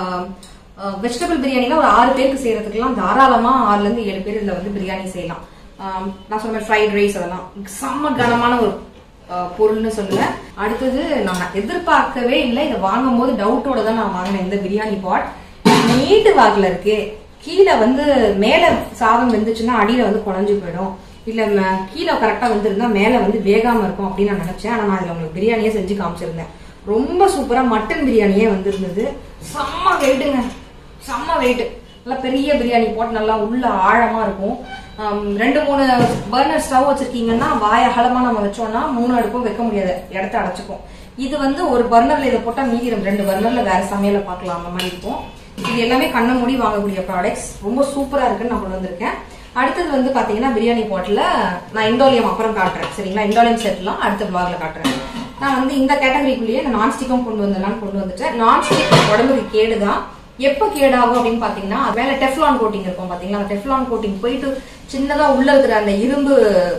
A: வெஜிடபிள் பிரியாணினா ஒரு ஆறு பேருக்கு செய்யறதுக்குலாம் தாராளமா ஆறுல இருந்து ஏழு பேர் இதுல வந்து பிரியாணி செய்யலாம் ஆஹ் நான் சொன்ன ஃப்ரைட் ரைஸ் அதெல்லாம் செம்ம கனமான ஒரு ஆஹ் பொருள்னு சொல்லுவேன் அடுத்தது நான் எதிர்பார்க்கவே இல்லை இதை வாங்கும் போது டவுட்டோட தான் நான் வாங்கினேன் இந்த பிரியாணி பாட் நீட்டு வாக்குல இருக்கு கீழே வந்து மேல சாதம் வெந்துச்சுன்னா அடியில வந்து குழஞ்சு போயிடும் இல்ல ம- கீழே கரெக்டா வந்திருந்தா மேல வந்து வேகாம இருக்கும் அப்படின்னு நான் நினைச்சேன் ஆனா நான் இதுல உங்களுக்கு பிரியாணியே செஞ்சு காமிச்சிருந்தேன் ரொம்ப சூப்பரா மட்டன் பிரியாணியே வந்திருந்தது செம்ம வெயிட்டுங்க செம்ம வெயிட் நல்லா பெரிய பிரியாணி போட்டு நல்லா உள்ள ஆழமா இருக்கும் ஆம், ரெண்டு மூணு பர்னர் ஸ்டவ் வச்சிருக்கீங்கன்னா வாய அகலமா நம்ம வச்சோம்னா மூணு அடுப்பும் வைக்க முடியாது இடத்த அடைச்சுக்கும் இது வந்து ஒரு பர்னர்ல இதை போட்டா மீதி ரெண்டு- ரெண்டு பர்னர்ல வேற சமையல பார்க்கலாம் அந்த மாதிரி இருக்கும் இது எல்லாமே கண்ண மூடி வாங்கக்கூடிய ப்ராடக்ட்ஸ் ரொம்ப சூப்பரா இருக்குன்னு நான் கொண்டு வந்திருக்கேன் அடுத்தது வந்து பாத்தீங்கன்னா பிரியாணி பாட்டில் நான் இண்டோலியம் அப்புறம் காட்டுறேன் சரிங்களா இண்டோலியம் செட்லாம் அடுத்த vlogல காட்டுறேன் நான் வந்து இந்த கேட்டகரிக்குள்ளேயே நான் நான்ஸ்டிக்கும் கொண்டு வந்தேன் கொண்டு வந்துட்டேன் நான்ஸ்டிக் உடம்புக்கு கேடுதான் எப்ப கேடாகும் அப்படின்னு பாத்தீங்கன்னா அது மேல டெஃப்லான் கோட்டிங் இருக்கும் பாத்தீங்களா அந்த டெஃப்லான் கோட்டிங் போயிட்டு சின்னதா உள்ள இருக்கிற அந்த இரும்பு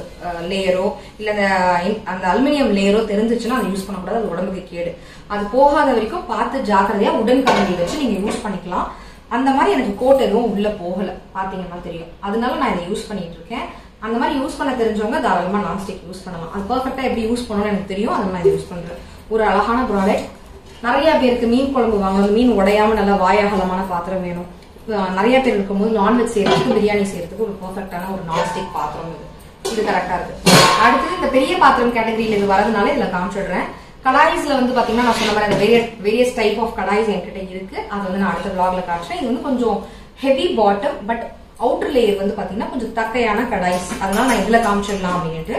A: லேயரோ இல்ல அந்த இன்- அந்த அலுமினியம் லேயரோ தெரிஞ்சிச்சுன்னா அதை யூஸ் பண்ணக்கூடாது அது உடம்புக்கு கேடு அது போகாத வரைக்கும் பார்த்து ஜாக்கிரதையா உடன் கரண்டி வச்சு நீங்க யூஸ் பண்ணிக்கலாம் அந்த மாதிரி எனக்கு கோட் எதுவும் உள்ள போகல பாத்தீங்கன்னா தெரியும் அதனால நான் இதை யூஸ் பண்ணிட்டு இருக்கேன் அந்த மாதிரி யூஸ் பண்ண தெரிஞ்சவங்க தாராளமா நான்ஸ்டிக் யூஸ் பண்ணலாம் அது பர்ஃபெக்டா எப்படி யூஸ் பண்ணணும்னு எனக்கு தெரியும் அதனால நான் இதை யூஸ் பண்றேன் ஒரு அழகான ப்ராடக்ட் நிறைய பேருக்கு மீன் குழம்பு வாங்கணும் மீன் உடையாம நல்லா வாயகலமான பாத்திரம் வேணும் அஹ் நிறைய பேர் இருக்கும்போது நான்வெஜ் செய்யறதுக்கு பிரியாணி செய்யறதுக்கு ஒரு பர்ஃபெக்டான ஒரு நான்ஸ்டிக் பாத்திரம் இது இது கரெக்டா இருக்கு அடுத்தது இந்த பெரிய பாத்திரம் கேட்டகரியில இது வரதுனால இதுல காமிச்சிடுறேன் கடாய்ஸ்ல வந்து பாத்தீங்கன்னா நான் சொன்ன மாதிரி அந்த வேரியஸ் டைப் ஆஃப் கடாய்ஸ் என்கிட்ட இருக்கு அது வந்து நான் அடுத்த vlogல காட்டுறேன் இது வந்து கொஞ்சம் heavy bottom but outer layer வந்து பாத்தீங்கன்னா கொஞ்சம் தக்கையான கடாய்ஸ் அதனால நான் இதுல காமிச்சிடலாம் அப்படின்ட்டு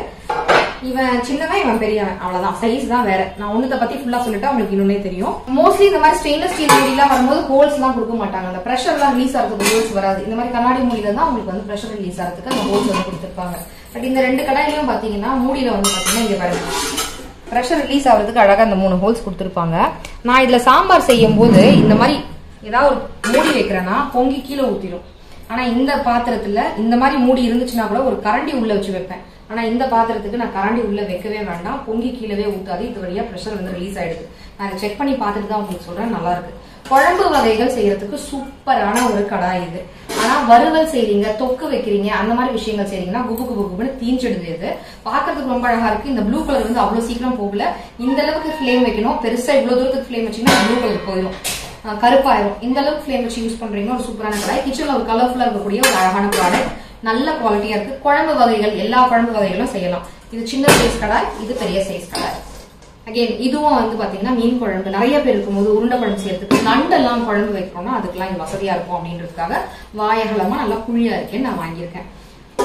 A: இவன் சின்னவன் இவன் பெரியவன் அவ்வளவுதான் சைஸ் தான் வேற நான் ஒண்ணுத்த பத்தி ஃபுல்லா சொல்லிட்டா உங்களுக்கு இன்னொன்னே தெரியும் மோஸ்ட்லி இந்த மாதிரி ஸ்டெயின்லெஸ் ஸ்டீல் மூடிலாம் வரும்போது ஹோல்ஸ் எல்லாம் கொடுக்க மாட்டாங்க அந்த ப்ரெஷர் எல்லாம் ரிலீஸ் ஆகிறதுக்கு ஹோல்ஸ் வராது இந்த மாதிரி கண்ணாடி மூடியில தான் உங்களுக்கு வந்து ப்ரெஷர் ரிலீஸ் ஆகிறதுக்கு அந்த ஹோல்ஸ் வந்து கொடுத்துருப்பாங்க பட் இந்த ரெண்டு கடாயிலையும் பாத்தீங்கன்னா மூடியில வந்து பாத்தீங்கன்னா இங்க பாருங்க ப்ரெஷர் ரிலீஸ் ஆகிறதுக்கு அழகா இந்த மூணு ஹோல்ஸ் கொடுத்துருப்பாங்க நான் இதுல சாம்பார் செய்யும் போது இந்த மாதிரி ஏதாவது ஒரு மூடி வைக்கிறேன்னா பொங்கி கீழே ஊத்திடும் ஆனா இந்த பாத்திரத்துல இந்த மாதிரி மூடி இருந்துச்சுன்னா கூட ஒரு கரண்டி உள்ள வச்சு வைப்பேன் ஆனா இந்த பாத்திரத்துக்கு நான் கரண்டி உள்ள வைக்கவே வேண்டாம் பொங்கி கீழவே ஊத்தாது இது வழியா ப்ரெஷர் வந்து ரிலீஸ் ஆயிடுது நான் இதை செக் பண்ணி பார்த்துட்டு தான் உங்களுக்கு சொல்றேன் நல்லா இருக்கு குழம்பு வகைகள் செய்யறதுக்கு சூப்பரான ஒரு கடாய் இது ஆனா வறுவல் செய்றீங்க தொக்கு வைக்கிறீங்க அந்த மாதிரி விஷயங்கள் செய்றீங்கன்னா குபு குபு குபுன்னு தீஞ்சிடுது இது பாக்குறதுக்கு ரொம்ப அழகா இருக்கு இந்த ப்ளூ கலர் வந்து அவ்வளவு சீக்கிரம் போகல இந்த அளவுக்கு ஃபிளேம் வைக்கணும் பெருசா இவ்வளவு தூரத்துக்கு ஃபிளேம் வச்சீங்கன்னா ப்ளூ கலர் போயிடும் அஹ் கருப்பாயிரும் இந்த அளவுக்கு ஃபிளேம் வச்சு யூஸ் பண்றீங்கன்னா ஒரு சூப்பரான கடாய் கிச்சன்ல ஒரு கலர்ஃபுல்லா இருக்கக்கூடிய ஒரு அழகான ப்ராடக்ட் நல்ல குவாலிட்டியா இருக்கு குழம்பு வகைகள் எல்லா குழம்பு வகைகளும் செய்யலாம் இது சின்ன சைஸ் கடாய் இது பெரிய சைஸ் கடாய் அகைன் இதுவும் வந்து பாத்தீங்கன்னா மீன் குழம்பு நிறைய பேர் இருக்கும்போது உருண்டை குழம்பு செய்யறதுக்கு நண்டெல்லாம் குழம்பு வைக்கிறோம்னா அதுக்கெல்லாம் இது வசதியா இருக்கும் அப்படின்றதுக்காக வாயகலமா நல்லா குழியா இருக்கேன்னு நான் வாங்கியிருக்கேன்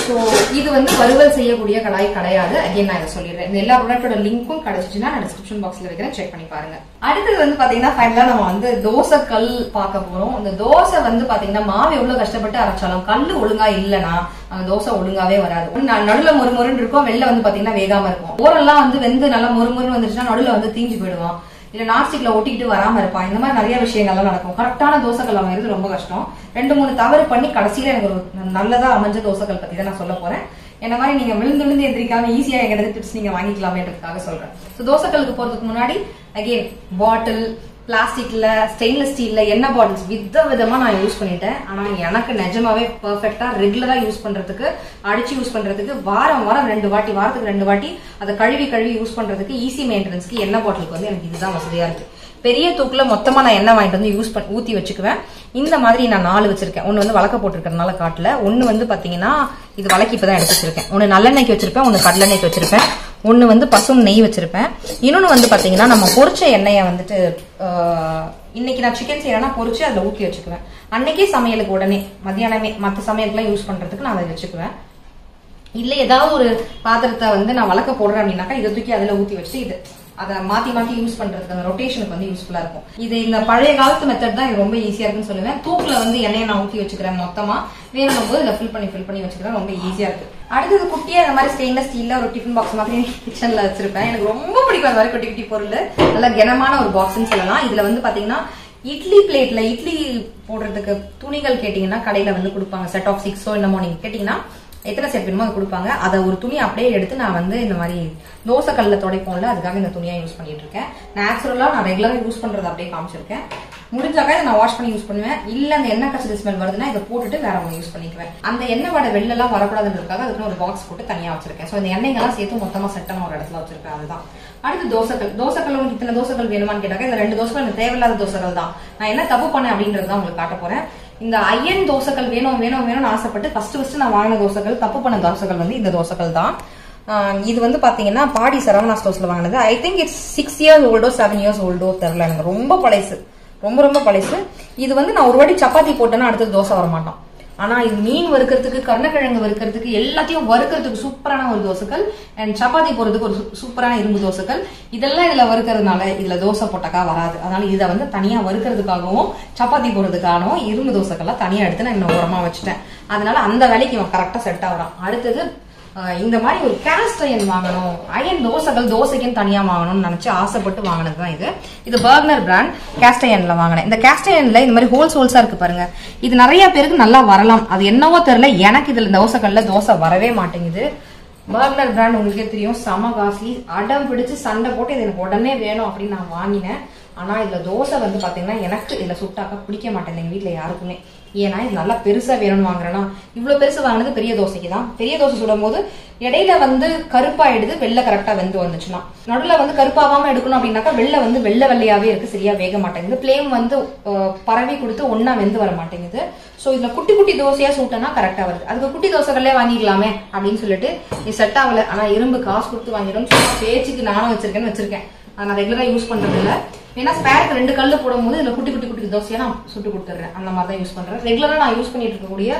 A: ஸோ இது வந்து வறுவல் செய்யக்கூடிய கடாய் கிடையாது அகைன் நான் இதை சொல்லிடுறேன் இந்த எல்லா ப்ராடக்டோட லிங்க்கும் கிடைச்சிச்சுன்னா நான் டிஸ்கிரிப்ஷன் பாக்ஸ்ல வைக்கிறேன் செக் பண்ணி பாருங்க அடுத்தது வந்து பாத்தீங்கன்னா ஃபைனலா நம்ம வந்து தோசை கல் பார்க்க போறோம் இந்த தோசை வந்து பாத்தீங்கன்னா மாவு எவ்வளவு கஷ்டப்பட்டு அரைச்சாலும் கல்லு ஒழுங்கா இல்லைன்னா அந்த தோசை ஒழுங்காவே வராது ஒண்ணு ந- நடுவுல மொறு மொறுன்னு இருக்கும் வெளில வந்து பாத்தீங்கன்னா வேகாம இருக்கும் ஓரெல்லாம் வந்து வெந்து நல்லா மொறு மொறுன்னு வந்துச்சுன்னா நடுவுல வந்து தீஞ்சு போயிடுவான் இல்ல நாஸ்டிக்ல ஒட்டிக்கிட்டு வராம இருப்பான் இந்த மாதிரி நிறைய விஷயங்கள்லாம் நடக்கும் கரெக்டான தோசைகள் அமைகிறது ரொம்ப கஷ்டம் ரெண்டு மூணு தவறு பண்ணி கடைசியில எனக்கு ஒரு நல்லதா அமைஞ்ச தோசைகள் பத்தி தான் நான் சொல்ல போறேன் என்ன மாதிரி நீங்க விழுந்து விழுந்து எந்திரிக்காம ஈஸியா எங்கிட்ட டிப்ஸ் நீங்க வாங்கிக்கலாமேன்றதுக்காக சொல்றேன் ஸோ தோசைகளுக்கு போறதுக்கு முன்னாடி அகைன் பாட்டில் பிளாஸ்டிக்ல ஸ்டெயின்லெஸ் ஸ்டீல்ல எண்ணெய் பாட்டில்ஸ் வித விதமா நான் யூஸ் பண்ணிட்டேன் ஆனா எனக்கு நிஜமாவே பெர்ஃபெக்ட்டா ரெகுலரா யூஸ் பண்றதுக்கு அடிச்சு யூஸ் பண்றதுக்கு வாரம் வாரம் ரெண்டு வாட்டி வாரத்துக்கு ரெண்டு வாட்டி அதை கழுவி கழுவி யூஸ் பண்றதுக்கு ஈஸி மெயின்டெனன்ஸ்க்கு எண்ணெய் பாட்டிலுக்கு வந்து எனக்கு இதுதான் வசதியா இருக்கு பெரிய தூக்குல மொத்தமா நான் எண்ணெய் வாங்கிட்டு வந்து யூஸ் பண்ணி ஊத்தி வச்சுக்குவேன் இந்த மாதிரி நான் நாலு வச்சிருக்கேன் ஒன்னு வந்து வழக்க போட்டிருக்கறதுனால காட்டுல ஒன்னு வந்து பாத்தீங்கன்னா இது வழக்கு இப்பதான் எடுத்து வச்சிருக்கேன் ஒன்னு நல்லெண்ணெய்க்கு வச்சிருப்பேன் ஒன்னு கடலெண்ணெய்க்கு வச்சிருப்பேன் ஒன்னு வந்து பசும் நெய் வச்சிருப்பேன் இன்னொன்னு வந்து பாத்தீங்கன்னா நம்ம பொரிச்ச எண்ணெயை வந்துட்டு ஆஹ், இன்னைக்கு நான் சிக்கன் செய்யறேன்னா பொரிச்சு அதுல ஊத்தி வச்சுக்குவேன் அன்னைக்கே சமையலுக்கு உடனே மத்தியானமே மத்த சமையலுக்குலாம் யூஸ் பண்றதுக்கு நான் அதை வச்சுக்குவேன் இல்ல ஏதாவது ஒரு பாத்திரத்தை வந்து நான் வளர்க்க போடுறேன் அப்படின்னாக்கா இதை தூக்கி அதுல ஊத்தி வச்சு இது அதை மாத்தி மாத்தி யூஸ் பண்றதுக்கு அந்த ரொட்டேஷனுக்கு வந்து யூஸ்ஃபுல்லா இருக்கும் இது இந்த பழைய காலத்து மெத்தட் தான் இது ரொம்ப ஈஸியா இருக்குன்னு சொல்லுவேன் தூக்குல வந்து எண்ணெயை நான் ஊத்தி வச்சுக்கிறேன் மொத்தமா வேணும் போது இதை ஃபில் பண்ணி ஃபில் பண்ணி வச்சுக்கிறேன் ரொம்ப ஈஸியா இருக்கு அடுத்தது குட்டியா இந்த மாதிரி ஸ்டெயின்லெஸ் ஸ்டீல்ல ஒரு டிஃபன் பாக்ஸ் மாதிரி கிச்சன்ல வச்சிருப்பேன் எனக்கு ரொம்ப பிடிக்கும் அந்த மாதிரி குட்டி குட்டி பொருள் நல்ல கனமான ஒரு பாக்ஸ்னு சொல்லலாம் இதுல வந்து பாத்தீங்கன்னா இட்லி பிளேட்ல இட்லி போடுறதுக்கு துணிகள் கேட்டீங்கன்னா கடையில வந்து கொடுப்பாங்க செட் ஆஃப் சிக்ஸோ என்னமோ நீங்க கேட்டீங்கன்னா எத்தனை செட் வேணுமோ அதை கொடுப்பாங்க அதை ஒரு துணி அப்படியே எடுத்து நான் வந்து இந்த மாதிரி தோசை கல்ல துடைப்போம்ல அதுக்காக இந்த துணியா யூஸ் பண்ணிட்டு இருக்கேன் நேச்சுரலா நான் ரெகுலரா யூஸ் பண்றது அப்படியே காமிச்சிருக்கேன் முடிஞ்சாக்கா இதை நான் வாஷ் பண்ணி யூஸ் பண்ணுவேன் இல்ல அந்த எண்ணெய் கச்சது ஸ்மெல் வருதுன்னா இதை போட்டுட்டு வேற ஒன்று யூஸ் பண்ணிக்குவேன் அந்த எண்ணெய் வடை வெளிலலாம் வரக்கூடாதுன்றதுக்காக அதுக்கு ஒரு பாக்ஸ் போட்டு தனியா வச்சிருக்கேன் ஸோ இந்த எண்ணெய்கள்லாம் சேர்த்து மொத்தமா செட்டான ஒரு இடத்துல வச்சிருக்கேன் அதுதான் அடுத்து தோசைகள் தோசைகள் உங்களுக்கு இத்தனை தோசைகள் வேணுமான்னு கேட்டாக்க இந்த ரெண்டு தோசைகள் எனக்கு தேவையில்லாத தோசைகள் தான் நான் என்ன தப்பு பண்ணேன் அப்படின்றது தான் உங்களுக்கு காட்ட போறேன் இந்த அயன் தோசைகள் வேணும் வேணும் வேணும்னு ஆசைப்பட்டு ஃபர்ஸ்ட் ஃபர்ஸ்ட் நான் வாங்கின தோசைகள் தப்பு பண்ண தோசைகள் வந்து இந்த தோசைகள் தான் ஆஹ் இது வந்து பாத்தீங்கன்னா பாடி சரவணா ஸ்டோர்ஸ்ல வாங்கினது I think it's six years ஓல்டோ செவன் இயர்ஸ் ஓல்டோ தெரியல எனக்கு ரொம்ப பழசு ரொம்ப ரொம்ப பழசு இது வந்து நான் ஒரு வாட்டி சப்பாத்தி போட்டேன்னா அடுத்தது தோசை வர மாட்டோம் ஆனா இது மீன் வறுக்கிறதுக்கு கருணக்கிழங்கு வறுக்கிறதுக்கு எல்லாத்தையும் வறுக்கிறதுக்கு சூப்பரான ஒரு தோசைகள் அண்ட் சப்பாத்தி போடுறதுக்கு ஒரு சூ- சூப்பரான இரும்பு தோசைகள் இதெல்லாம் இதுல வறுக்கிறதுனால இதுல தோசை போட்டாக்கா வராது அதனால இதை வந்து தனியா வறுக்கிறதுக்காகவும் சப்பாத்தி போடுறதுக்காகவும் இரும்பு தோசைகள்லாம் தனியா எடுத்து நான் இன்னும் ஓரமா வச்சுட்டேன் அதனால அந்த வேலைக்கு இவன் கரெக்டா செட் ஆகுறான் அடுத்தது ஆஹ் இந்த மாதிரி ஒரு கேஸ்ட் அயன் வாங்கணும் அயன் தோசைகள் தோசைக்குன்னு தனியா வாங்கணும்னு நினைச்சு ஆசைப்பட்டு வாங்கினது தான் இது இது பர்கனர் பிராண்ட் கேஸ்ட் அயன்ல வாங்கினேன் இந்த கேஸ்ட் அயன்ல இந்த மாதிரி ஹோல்ஸ் ஹோல்ஸா இருக்கு பாருங்க இது நிறைய பேருக்கு நல்லா வரலாம் அது என்னவோ தெரியல எனக்கு இதுல தோசைகள்ல தோசை வரவே மாட்டேங்குது பர்கனர் பிராண்ட் உங்களுக்கே தெரியும் செம காஸ்ட்லி அடம் பிடிச்சு சண்டை போட்டு இது எனக்கு உடனே வேணும் அப்படின்னு நான் வாங்கினேன் ஆனா இதுல தோசை வந்து பாத்தீங்கன்னா எனக்கு இதுல சுட்டாக்க பிடிக்க மாட்டேங்குது எங்க வீட்ல யாருக்குமே ஏன்னா இது நல்லா பெருசா வேணும்னு வாங்குறேன்னா இவ்வளவு பெருசு வாங்கினது பெரிய தோசைக்கு தான் பெரிய தோசை சுடும் போது இடையில வந்து கருப்பாயிடுது வெள்ளை கரெக்டா வெந்து வந்துச்சுன்னா நடுவுல வந்து கருப்பாகாம எடுக்கணும் அப்படின்னாக்கா வெள்ளை வந்து வெள்ளை வெள்ளையாவே இருக்கு சரியா வேக மாட்டேங்குது பிளேம் வந்து அஹ், பரவி கொடுத்து ஒண்ணா வெந்து வர மாட்டேங்குது சோ இதுல குட்டி குட்டி தோசையா சுட்டனா கரெக்டா வருது அதுக்கு குட்டி தோசைகளே வாங்கிக்கலாமே அப்படின்னு சொல்லிட்டு இது செட் ஆகல ஆனா இரும்பு காசு கொடுத்து வாங்கிடும் சும்மா பேச்சுக்கு நானும் வச்சிருக்கேன்னு வச்சிருக்கேன் அதை நான் ரெகுலரா யூஸ் பண்றது இல்ல ஏன்னா ஸ்பேருக்கு ரெண்டு கல்லு போடும்போது இதுல குட்டி குட்டி குட்டி தோசையா நான் சுட்டு கொடுத்துட்றேன் அந்த மாதிரி தான் யூஸ் பண்றேன் ரெகுலரா நான் யூஸ் பண்ணிட்டு இருக்கக்கூடிய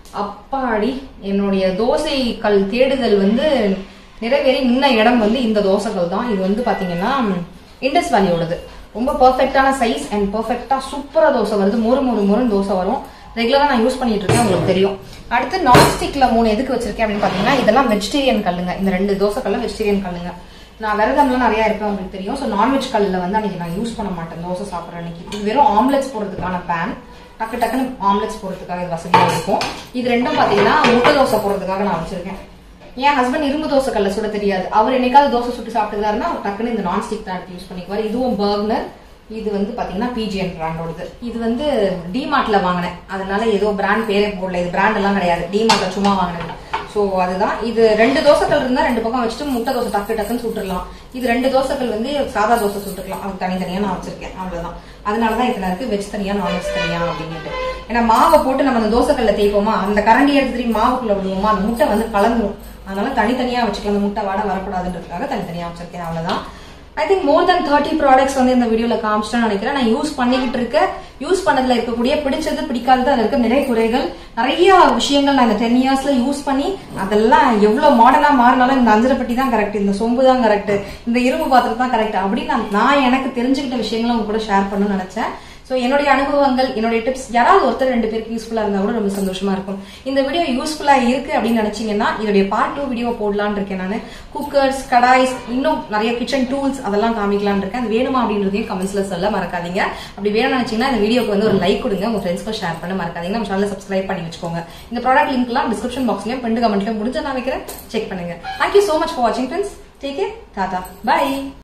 A: அப்பாடி என்னுடைய தோசை கல் தேடுதல் வந்து நிறைவேறி நின்ன இடம் வந்து இந்த தோசைகள் தான் இது வந்து பாத்தீங்கன்னா இண்டஸ் வேலியோடது ரொம்ப பெர்ஃபெக்டான சைஸ் அண்ட் பெர்ஃபெக்டா சூப்பரா தோசை வருது மொறு மொறு மொறுன்னு தோசை வரும் ரெகுலரா நான் யூஸ் பண்ணிட்டு இருக்கேன் உங்களுக்கு தெரியும் அடுத்து நான்ஸ்டிக்ல மூணு எதுக்கு வச்சிருக்கேன் அப்படின்னு பாத்தீங்கன்னா இதெல்லாம் வெஜிடேரியன் கல்லுங்க இந்த ரெண்டு தோசை கல்ல வெஜிடேரியன் கல்லுங்க நான் விரதம்லாம் நிறைய இருப்பேன் உங்களுக்கு தெரியும் ஸோ நான்வெஜ் கல்லில் வந்து அன்னைக்கு நான் யூஸ் பண்ண மாட்டேன் தோசை சாப்பிட்ற அன்னைக்கு இது வெறும் ஆம்லெட்ஸ் போடுறதுக்கான பேன் டக்கு டக்குன்னு ஆம்லெட்ஸ் போடுறதுக்காக இது வசதியாக இருக்கும் இது ரெண்டும் பார்த்தீங்கன்னா முட்டை தோசை போடுறதுக்காக நான் வச்சிருக்கேன் என் ஹஸ்பண்ட் இரும்பு தோசை கல்ல சுட தெரியாது அவர் என்னைக்காவது தோசை சுட்டு சாப்பிட்டுக்கிறாருன்னா அவர் டக்குன்னு இந்த நான்ஸ்டிக் தான் எடுத்து யூஸ் பண்ணிக்குவார் இதுவும் பர்கனர் இது வந்து பாத்தீங்கன்னா பிஜிஎன் பிராண்டோடது இது வந்து டிமார்ட்ல வாங்கினேன் அதனால ஏதோ பிராண்ட் பேரே போடல இது பிராண்ட் எல்லாம் கிடையாது டிமார்ட்ல சும்மா வாங்கினேன் சோ அதுதான் இது ரெண்டு தோசைகள் இருந்தா ரெண்டு பக்கம் வச்சுட்டு முட்டை தோசை டக்கு டக்குன்னு சுட்டுடலாம் இது ரெண்டு தோசைகள் வந்து சாதா தோசை சுட்டுக்கலாம் அது தனித்தனியா நான் வச்சிருக்கேன் அவ்வளவுதான் அதனாலதான் இத்தனை இருக்கு வெஜ் தனியா நான்வெஜ் தனியா அப்படின்ட்டு ஏன்னா மாவை போட்டு நம்ம அந்த தோசைக்கல்ல தேய்ப்போமா அந்த கரண்டி எடுத்து திரும்பி மாவுக்குள்ள விடுவோமா அந்த முட்டை வந்து கலந்துரும் அதனால தனித்தனியா வச்சுக்கலாம் அந்த முட்டை வாட வரக்கூடாதுன்றதுக்காக தனித்தனியா வச்சிருக்கேன் அவ்வளவுதான் I think more then thirty products வந்து இந்த வீடியோல காமிச்சிட்டேன்னு நினைக்கிறேன் நான் யூஸ் பண்ணிக்கிட்டு இருக்க யூஸ் பண்ணதுல இருக்கக்கூடிய பிடிச்சது பிடிக்காதது அதுல இருக்க நிறை குறைகள் நிறைய விஷயங்கள் நான் இந்த டென் இயர்ஸ்ல யூஸ் பண்ணி அதெல்லாம் எவ்வளவு மாடர்னா மாறினாலும் இந்த அஞ்சரை பெட்டி தான் கரெக்ட் இந்த சொம்பு தான் கரெக்ட் இந்த இரும்பு பாத்திரம் தான் கரெக்ட் அப்படின்னு நான் நான் எனக்கு தெரிஞ்சுக்கிட்ட விஷயங்களை உங்க கூட ஷேர் பண்ணணும்னு நினைச்சேன் ஸோ என்னுடைய அனுபவங்கள் என்னுடைய டிப்ஸ் யாராவது ஒருத்தர் ரெண்டு பேருக்கு யூஸ்ஃபுல்லா இருந்தா கூட ரொம்ப சந்தோஷமா இருக்கும் இந்த வீடியோ யூஸ்ஃபுல்லா இருக்கு அப்படின்னு நினைச்சீங்கன்னா இதோடைய பார்ட் டூ வீடியோ போடலான்னு இருக்கேன் நான் குக்கர்ஸ் கடாய்ஸ் இன்னும் நிறைய கிச்சன் டூல்ஸ் அதெல்லாம் காமிக்கலாம்னு இருக்கேன் அது வேணுமா அப்படின்றதையும் கமெண்ட்ஸ்ல சொல்ல மறக்காதீங்க அப்படி வேணும்னு நினைச்சீங்கன்னா இந்த வீடியோக்கு வந்து ஒரு லைக் கொடுங்க உங்க ஃப்ரெண்ட்ஸ்க்கு ஷேர் பண்ண மறக்காதீங்க நம்ம சேனலை சப்ஸ்கிரைப் பண்ணி வச்சுக்கோங்க இந்த ப்ராடக்ட் லிங்க்லாம் டிஸ்கிரிப்ஷன் பாக்ஸ்லயும் பெண்டு கமெண்ட்லயும் முடிஞ்ச நான் வைக்கிறேன் செக் பண்ணுங்க தேங்க்யூ சோ மச் ஃபார் வாட்சிங் friends take care tata by